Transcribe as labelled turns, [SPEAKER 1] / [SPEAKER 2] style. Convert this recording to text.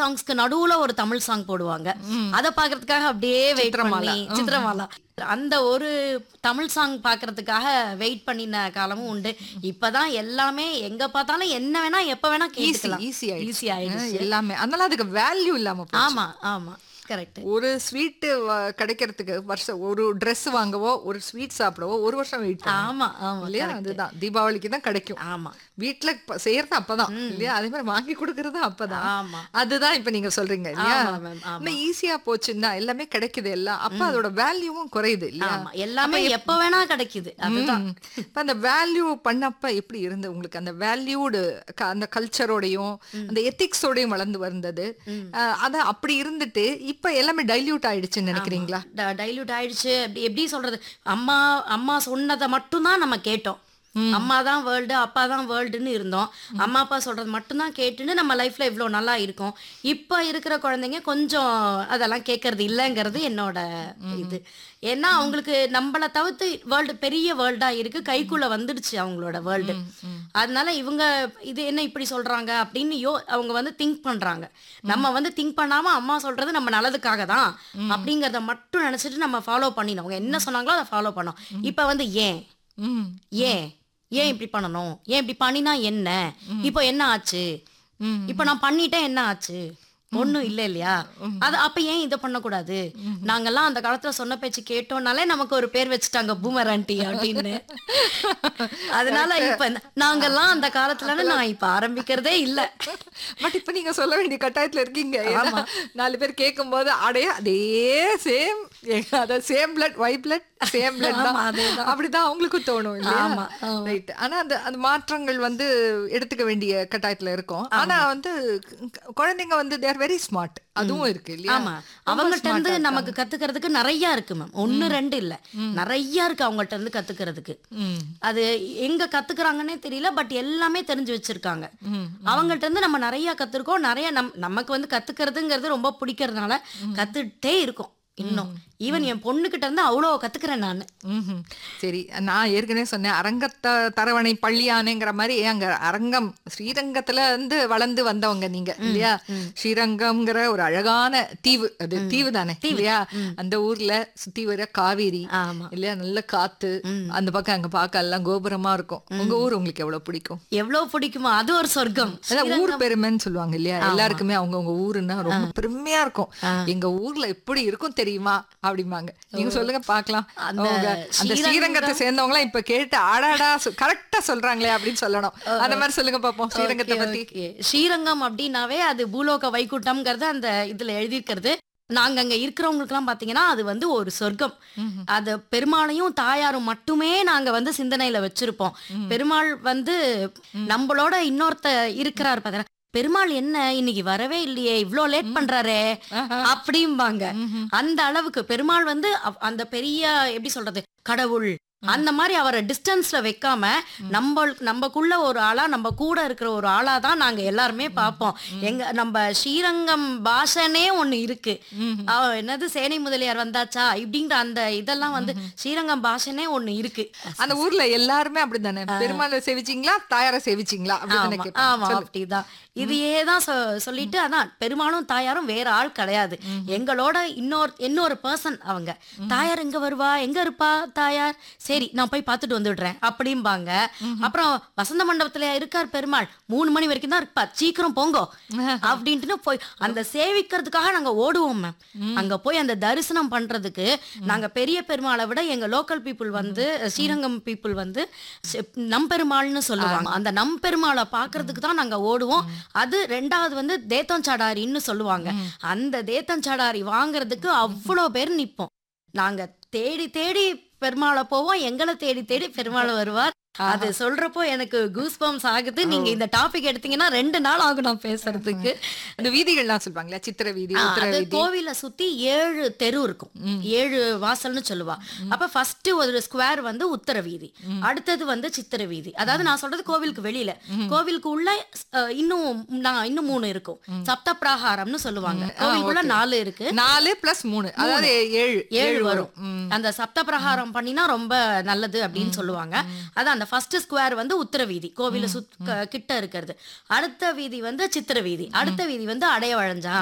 [SPEAKER 1] சாங்ஸ்க்கு நடுவுல ஒரு தமிழ் சாங் போடுவாங்க அத பாக்குறதுக்காக அப்படியே வெயிட்
[SPEAKER 2] சித்திரமாலா.
[SPEAKER 1] பண்ணி சித்திரமாலா அந்த ஒரு தமிழ் சாங் பாக்குறதுக்காக வெயிட் பண்ணின காலமும் உண்டு இப்பதான் எல்லாமே எங்க பார்த்தாலும் என்ன வேணா எப்ப வேணா
[SPEAKER 2] ஈஸி
[SPEAKER 1] கேட்டுக்கலாம்
[SPEAKER 2] ஈஸி ஆயிடுச்சு
[SPEAKER 1] ஈஸி ஆயிடுச்சு
[SPEAKER 2] எல்லாமே அதனால அதுக்கு வேல்யூ இல்லாம போச்சு.
[SPEAKER 1] ஆமா ஆமா கரெக்ட்
[SPEAKER 2] ஒரு ஸ்வீட் கிடைக்கிறதுக்கு வருஷம் ஒரு Dress வாங்கவோ ஒரு ஸ்வீட் சாப்பிடவோ ஒரு வருஷம் வெயிட்
[SPEAKER 1] ஆமா ஆமா
[SPEAKER 2] இல்லையா அதுதான் தீபாவளிக்கு தான் கிடைக்கும்
[SPEAKER 1] ஆமா
[SPEAKER 2] வீட்ல ப- செய்யறது அப்பதான் இல்லையா அதே மாதிரி வாங்கி கொடுக்கறது அப்பதான்
[SPEAKER 1] ஆமா
[SPEAKER 2] அதுதான் இப்ப நீங்க சொல்றீங்க இல்லையா
[SPEAKER 1] ஆமா மேம் ஆமா
[SPEAKER 2] இன்னும் ஈஸியா போச்சுன்னா எல்லாமே கிடைக்குது எல்லாம் அப்ப அதோட வேல்யூவும் குறையுது இல்லையா
[SPEAKER 1] ஆமா எல்லாமே எப்ப வேணா கிடைக்குது அதுதான்
[SPEAKER 2] ம். இப்ப அந்த வேல்யூ பண்ணப்ப எப்படி இருந்தது உங்களுக்கு அந்த வேல்யூடு அந்த கல்ச்சரோடையும் அந்த எத்திக்ஸோடையும் வளர்ந்து வந்தது அஹ், அத அப்படி இருந்துட்டு இப்ப எல்லாமே டைல்யூட் ஆயிடுச்சுன்னு நினைக்கிறீங்களா
[SPEAKER 1] டைல்யூட் ஆயிடுச்சு அப்படி எப்படி சொல்றது அம்மா அம்மா சொன்னதை மட்டும்தான் நம்ம கேட்டோம் அம்மா தான் வேர்ல்டு அப்பா தான் வேர்ல்டுன்னு இருந்தோம் அம்மா அப்பா சொல்றது மட்டும்தான் கேட்டுன்னு நம்ம லைஃப்ல இவ்வளோ நல்லா இருக்கும் இப்போ இருக்கிற குழந்தைங்க கொஞ்சம் அதெல்லாம் கேட்கறது இல்லைங்கிறது என்னோட இது ஏன்னா அவங்களுக்கு நம்மளை தவிர்த்து வேர்ல்டு பெரிய வேர்ல்டா இருக்கு கைக்குள்ள வந்துடுச்சு அவங்களோட வேர்ல்டு அதனால இவங்க இது என்ன இப்படி சொல்றாங்க அப்படின்னு யோ அவங்க வந்து திங்க் பண்றாங்க நம்ம வந்து திங்க் பண்ணாம அம்மா சொல்றது நம்ம நல்லதுக்காக தான் அப்படிங்கறத மட்டும் நினைச்சிட்டு நம்ம ஃபாலோ பண்ணினோம் அவங்க என்ன சொன்னாங்களோ அதை ஃபாலோ பண்ணோம் இப்ப வந்து ஏன்
[SPEAKER 2] ம்
[SPEAKER 1] ஏன் ஏன் இப்படி பண்ணணும் ஏன் இப்படி பண்ணினா என்ன இப்போ என்ன ஆச்சு
[SPEAKER 2] ம்.
[SPEAKER 1] இப்போ நான் பண்ணிட்டேன் என்ன ஆச்சு ஒண்ணும் இல்ல இல்லையா அது அப்ப ஏன் இதை பண்ணக்கூடாது நாங்கெல்லாம் அந்த காலத்துல சொன்ன பேச்சு கேட்டோம்னாலே நமக்கு ஒரு பேர் வச்சுட்டாங்க பூமர் ஆண்டி அப்படின்னு அதனால இப்ப இந்த- நாங்கெல்லாம் அந்த காலத்துல நான் இப்ப ஆரம்பிக்கிறதே இல்ல
[SPEAKER 2] பட் இப்ப நீங்க சொல்ல வேண்டிய கட்டாயத்துல இருக்கீங்க ஏன்னா, நாலு பேர் கேட்கும் போது அடைய அதே சேம் அதாவது same blood why blood same blood தான்
[SPEAKER 1] ஆமா, அதேதான்.
[SPEAKER 2] அப்படிதான் அவங்களுக்கும் தோணும் இல்லையா
[SPEAKER 1] ஆமா, ஆமா.
[SPEAKER 2] ரைட் ஆனா அந்த அந்த மாற்றங்கள் வந்து எடுத்துக்க வேண்டிய கட்டாயத்துல இருக்கும் ஆனா வந்து கு- குழந்தைங்க வந்து தேர் வெரி ஸ்மார்ட் அதுவும் இருக்கு இல்லையா
[SPEAKER 1] ஆமா
[SPEAKER 2] ரொம்ப
[SPEAKER 1] அவங்கள்ட்ட
[SPEAKER 2] smart
[SPEAKER 1] இருந்து
[SPEAKER 2] ஆ
[SPEAKER 1] நமக்கு கத்துக்கிறதுக்கு நிறைய இருக்கு மேம் ஒண்ணு ரெண்டு இல்ல நிறைய இருக்கு அவங்கள்ட்ட இருந்து கத்துக்கிறதுக்கு
[SPEAKER 2] ம்
[SPEAKER 1] அது எங்க கத்துக்கிறாங்கன்னே தெரியல பட் எல்லாமே தெரிஞ்சு வச்சிருக்காங்க
[SPEAKER 2] ம்
[SPEAKER 1] அவங்கள்ட்ட இருந்து நம்ம நிறைய கத்துருக்கோம் நிறைய நம் நமக்கு வந்து கத்துக்கிறதுங்கிறது ரொம்ப பிடிக்கிறதுனால கத்துட்டே இருக்கோம் இன்னும் ஈவன் என் பொண்ணுகிட்ட இருந்து அவ்வளோ கத்துக்கிறேன் நான்
[SPEAKER 2] ம்ஹும். சரி நான் ஏற்கனவே சொன்னேன் அரங்கத்த தரவணை பள்ளியானேங்கிற மாதிரி அங்க அரங்கம் ஸ்ரீரங்கத்துல இருந்து வளர்ந்து வந்தவங்க நீங்க இல்லையா ஸ்ரீரங்கம்ங்கிற ஒரு அழகான தீவு அது தீவு தானே இல்லையா அந்த ஊர்ல சுத்தி வர காவேரி
[SPEAKER 1] ஆமா
[SPEAKER 2] இல்லையா நல்ல காத்து அந்த பக்கம் அங்க பார்க்க எல்லாம் கோபுரமா இருக்கும் உங்க ஊர் உங்களுக்கு எவ்வளவு பிடிக்கும்
[SPEAKER 1] எவ்வளவு பிடிக்குமோ அது ஒரு சொர்க்கம்
[SPEAKER 2] அதான் ஊர் பெருமைன்னு சொல்லுவாங்க இல்லையா எல்லாருக்குமே அவங்கவங்க ஊருன்னா ரொம்ப பெருமையா இருக்கும் எங்க ஊர்ல எப்படி இருக்கும் தெரியுமா அப்படிம்பாங்க நீங்க சொல்லுங்க பார்க்கலாம்
[SPEAKER 1] அந்த
[SPEAKER 2] அவங்க அந்த
[SPEAKER 1] ஸ்ரீரங்கம்
[SPEAKER 2] ஸ்ரீரங்கத்தை சேர்ந்தவங்களாம் இப்ப கேட்டு ஆடாடா கரெக்டா சொல்றாங்களே அப்படின்னு சொல்லணும் அந்த மாதிரி சொல்லுங்க பாப்போம் ஸ்ரீரங்கத்தை
[SPEAKER 1] Okay,
[SPEAKER 2] பத்தி
[SPEAKER 1] okay. ஸ்ரீரங்கம் அப்படின்னாவே அது பூலோக வைகுண்டம்ங்கிறது அந்த இதுல எழுதியிருக்கிறது நாங்க அங்க இருக்கிறவங்களுக்குலாம் பாத்தீங்கன்னா அது வந்து ஒரு சொர்க்கம் அது பெருமாளையும் தாயாரும் மட்டுமே நாங்க வந்து சிந்தனையில வச்சிருப்போம் பெருமாள் வந்து நம்மளோட இன்னொருத்த இருக்கிறார் பாத்தீங்கன்னா பெருமாள் என்ன இன்னைக்கு வரவே இல்லையே இவ்ளோ லேட் பண்றாரே அப்படிம்பாங்க அந்த அளவுக்கு பெருமாள் வந்து அவ்- அந்த பெரிய எப்படி சொல்றது கடவுள் அந்த மாதிரி அவரை டிஸ்டன்ஸ்ல வைக்காம நம்ம நம்மக்குள்ள ஒரு ஆளா நம்ம கூட இருக்கிற ஒரு ஆளா தான் நாங்க எல்லாருமே பார்ப்போம் எங்க நம்ம ஸ்ரீரங்கம் பாஷனே ஒண்ணு இருக்கு அவ என்னது சேனை முதலியார் வந்தாச்சா இப்படிங்கிற அந்த இதெல்லாம் வந்து ஸ்ரீரங்கம் பாஷனே ஒண்ணு இருக்கு
[SPEAKER 2] அந்த ஊர்ல எல்லாருமே அப்படித்தானே பெருமாளை சேவிச்சிங்களா தாயாரை சேவிச்சிங்களா அப்படின்னு
[SPEAKER 1] ஆமா,
[SPEAKER 2] கேட்பாங்க.
[SPEAKER 1] ஆமா
[SPEAKER 2] சொல்லு.
[SPEAKER 1] அப்படிதான் இதையே தான் சொ- சொல்லிட்டு அதான் பெருமாளும் தாயாரும் வேற ஆள் கிடையாது எங்களோட இன்னொரு இன்னொரு பர்சன் அவங்க தாயார் எங்க வருவா எங்க இருப்பா தாயார் சரி நான் போய் பார்த்துட்டு வந்துடுறேன் அப்படிம்பாங்க அப்புறம் வசந்த மண்டபத்துல இருக்கார் பெருமாள் மூணு மணி வரைக்கும் தான் இருப்பா சீக்கிரம் போங்கோ அப்படின்ட்டு போய் அந்த சேவிக்கிறதுக்காக நாங்க ஓடுவோம் மேம் அங்க போய் அந்த தரிசனம் பண்றதுக்கு நாங்க பெரிய பெருமாளை விட எங்க லோக்கல் பீப்புள் வந்து ஸ்ரீரங்கம் பீப்புள் வந்து செ- நம்பெருமாள்னு சொல்லுவாங்க அந்த நம்பெருமாளை பாக்குறதுக்கு தான் நாங்க ஓடுவோம் அது ரெண்டாவது வந்து தேத்தஞ்சாடாரின்னு சொல்லுவாங்க அந்த தேத்தஞ்சாடாரி வாங்குறதுக்கு அவ்வளோ பேர் நிப்போம் நாங்க தேடி தேடி பெருமாளை போவோம் எங்களை தேடி தேடி பெருமாள் வருவார் அது சொல்றப்போ எனக்கு கூஸ் பம்ஸ் ஆகுது நீங்க இந்த டாபிக் எடுத்தீங்கன்னா ரெண்டு நாள் ஆகும் நான் பேசுறதுக்கு
[SPEAKER 2] இந்த வீதிகள்லாம் சொல்லுவாங்களா சித்திர வீதி
[SPEAKER 1] ஆ,
[SPEAKER 2] உத்தர
[SPEAKER 1] அது
[SPEAKER 2] வீதி
[SPEAKER 1] கோவிலை சுத்தி ஏழு தெரு இருக்கும் ஏழு வாசல்னு சொல்லுவா அப்ப ஃபர்ஸ்ட் ஒரு ஸ்கொயர் வந்து உத்தர வீதி அடுத்தது வந்து சித்திர வீதி அதாவது நான் சொல்றது கோவிலுக்கு வெளியில கோவிலுக்கு உள்ள அஹ், இன்னும் நான் இன்னும் மூணு இருக்கும் சப்த பிராகாரம்னு சொல்லுவாங்க கோவிலுக்குள்ள நாலு இருக்கு
[SPEAKER 2] நாலு பிளஸ் மூணு அதாவது ஏழு
[SPEAKER 1] ஏழு வரும் அந்த சப்த பிரகாரம் பண்ணினா ரொம்ப நல்லது அப்படின்னு சொல்லுவாங்க அதான் அந்த ஃபர்ஸ்ட் ஸ்கொயர் வந்து உத்தர வீதி கோவில சுத் க- கிட்ட இருக்கிறது அடுத்த வீதி வந்து சித்திர வீதி அடுத்த வீதி வந்து அடையவழஞ்சா